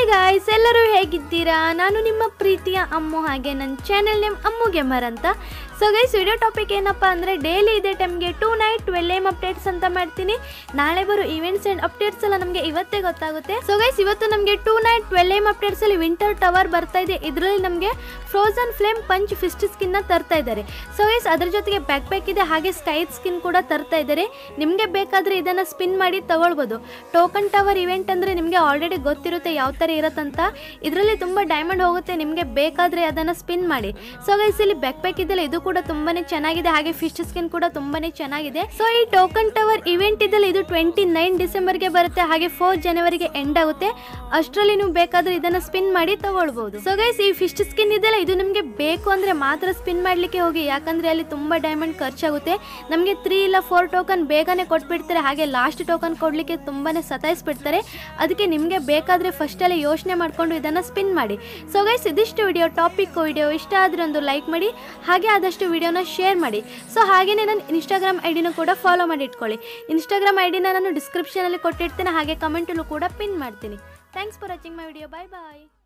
guys ಎಲ್ಲರೂ ಹೇಗಿದ್ದೀರಾ ನಾನು ನಿಮ್ಮ ಪ್ರೀತಿಯ ಅಮ್ಮು ಹಾಗೆ ನನ್ನ ಚಾನೆಲ್ ನೇಮ್ ಅಮ್ಮು ಗೆಮರ್ ಅಂತ ಸೊ ಗೈಸ್ ವಿಡಿಯೋ ಟಾಪಿಕ್ ಏನಪ್ಪ ಅಂದರೆ ಡೈಲಿ ಇದೇ ಟೈಮ್ಗೆ tonight twelve M updates ಅಂತ ಮಾಡ್ತೀನಿ ನಾಳೆ ಬರೋ ಇವೆಂಟ್ಸ್ ಆ್ಯಂಡ್ ಅಪ್ಡೇಟ್ಸ್ ಎಲ್ಲ ನಮಗೆ ಇವತ್ತೇ ಗೊತ್ತಾಗುತ್ತೆ ಸೊ ಗೈಸ್ ಇವತ್ತು ನಮಗೆ tonight twelve M updates ಅಲ್ಲಿ ವಿಂಟರ್ ಟವರ್ ಬರ್ತಾ ಇದೆ ಇದರಲ್ಲಿ ನಮಗೆ ಫ್ರೋಸನ್ ಫ್ಲೇಮ್ ಪಂಚ್ ಫಿಸ್ಟ್ ಸ್ಕಿನ್ನ ತರ್ತಾ ಇದ್ದಾರೆ ಸೊ ಗೈಸ್ ಅದ್ರ ಜೊತೆಗೆ ಬ್ಯಾಕ್ ಪ್ಯಾಕ್ ಇದೆ ಹಾಗೆ ಸ್ಕೈ ಸ್ಕಿನ್ ಕೂಡ ತರ್ತಾ ಇದ್ದಾರೆ ನಿಮಗೆ ಬೇಕಾದರೆ ಇದನ್ನು ಸ್ಪಿನ್ ಮಾಡಿ ತಗೊಳ್ಬೋದು ಟೋಕನ್ ಟವರ್ ಇವೆಂಟ್ ಅಂದರೆ ನಿಮಗೆ ಆಲ್ರೆಡಿ ಗೊತ್ತಿರುತ್ತೆ ಯಾವ ಥರ ಇರುತ್ತಂತ ಇದರಲ್ಲಿ ತುಂಬ ಡೈಮಂಡ್ ಹೋಗುತ್ತೆ ನಿಮಗೆ ಬೇಕಾದರೆ ಅದನ್ನು ಸ್ಪಿನ್ ಮಾಡಿ ಸೊ ಗೈಸ್ ಇಲ್ಲಿ ಬ್ಯಾಕ್ ಪ್ಯಾಕ್ ಇದೆಲ್ಲ ಇದು ಕೂಡ ತುಂಬಾನೇ ಚೆನ್ನಾಗಿದೆ ಹಾಗೆ ಫಿಶ್ ಸ್ಕಿನ್ ಕೂಡ ತುಂಬಾನೇ ಚೆನ್ನಾಗಿದೆ ಸೊ ಈ ಟೋಕನ್ ಟವರ್ ಇವೆಂಟ್ ಇದೆಲ್ಲ ಇದು ಟ್ವೆಂಟಿ ನೈನ್ ಡಿಸೆಂಬರ್ಗೆ ಬರುತ್ತೆ ಹಾಗೆ ಫೋರ್ ಜನವರಿಗೆ ಎಂಡ್ ಆಗುತ್ತೆ ಅಷ್ಟರಲ್ಲಿ ನೀವು ಬೇಕಾದ್ರೆ ಇದನ್ನ ಸ್ಪಿನ್ ಮಾಡಿ ತಗೊಳ್ಬಹುದು ಸೊ ಗೈಸ್ ಈ ಫಿಶ್ ಸ್ಕಿನ್ ಇದೆಲ್ಲ ಇದು ನಿಮಗೆ ಬೇಕು ಅಂದ್ರೆ ಮಾತ್ರ ಸ್ಪಿನ್ ಮಾಡ್ಲಿಕ್ಕೆ ಹೋಗಿ ಯಾಕಂದ್ರೆ ಅಲ್ಲಿ ತುಂಬಾ ಡೈಮಂಡ್ ಖರ್ಚಾಗುತ್ತೆ ನಮಗೆ ತ್ರೀ ಇಲ್ಲ ಫೋರ್ ಟೋಕನ್ ಬೇಗನೆ ಕೊಟ್ಬಿಡ್ತಾರೆ ಹಾಗೆ ಲಾಸ್ಟ್ ಟೋಕನ್ ಕೊಡ್ಲಿಕ್ಕೆ ತುಂಬಾನೇ ಸತಾಯಿಸ್ಬಿಡ್ತಾರೆ ಅದಕ್ಕೆ ನಿಮಗೆ ಬೇಕಾದ್ರೆ ಫಸ್ಟ್ ಅಲ್ಲಿ ಯೋಚನೆ ಮಾಡ್ಕೊಂಡು ಇದನ್ನ ಸ್ಪಿನ್ ಮಾಡಿ ಸೊ ಗೈಸ್ ಇದಿಷ್ಟು ವಿಡಿಯೋ ಟಾಪಿಕ್ ವಿಡಿಯೋ ಇಷ್ಟ ಆದ್ರೆ ಒಂದು ಲೈಕ್ ಮಾಡಿ ಹಾಗೆ ಆದಷ್ಟು ವಿಡಿಯೋನ ಶೇರ್ ಮಾಡಿ ಸೊ ಹಾಗೆಯೇ ನಾನು ಇನ್ಸ್ಟಾಗ್ರಾಮ್ ಐಡಿನೂ ಕೂಡ ಫಾಲೋ ಮಾಡಿ ಇಟ್ಕೊಳ್ಳಿ ಇನ್ಸ್ಟಾಗ್ರಾಮ್ ಐಡಿನ ನಾನು ಡಿಸ್ಕ್ರಿಪ್ಷನಲ್ಲಿ ಕೊಟ್ಟಿರ್ತೀನಿ ಹಾಗೆ ಕಮೆಂಟಲ್ಲೂ ಕೂಡ ಪಿನ್ ಮಾಡ್ತೀನಿ thanks for watching my video bye bye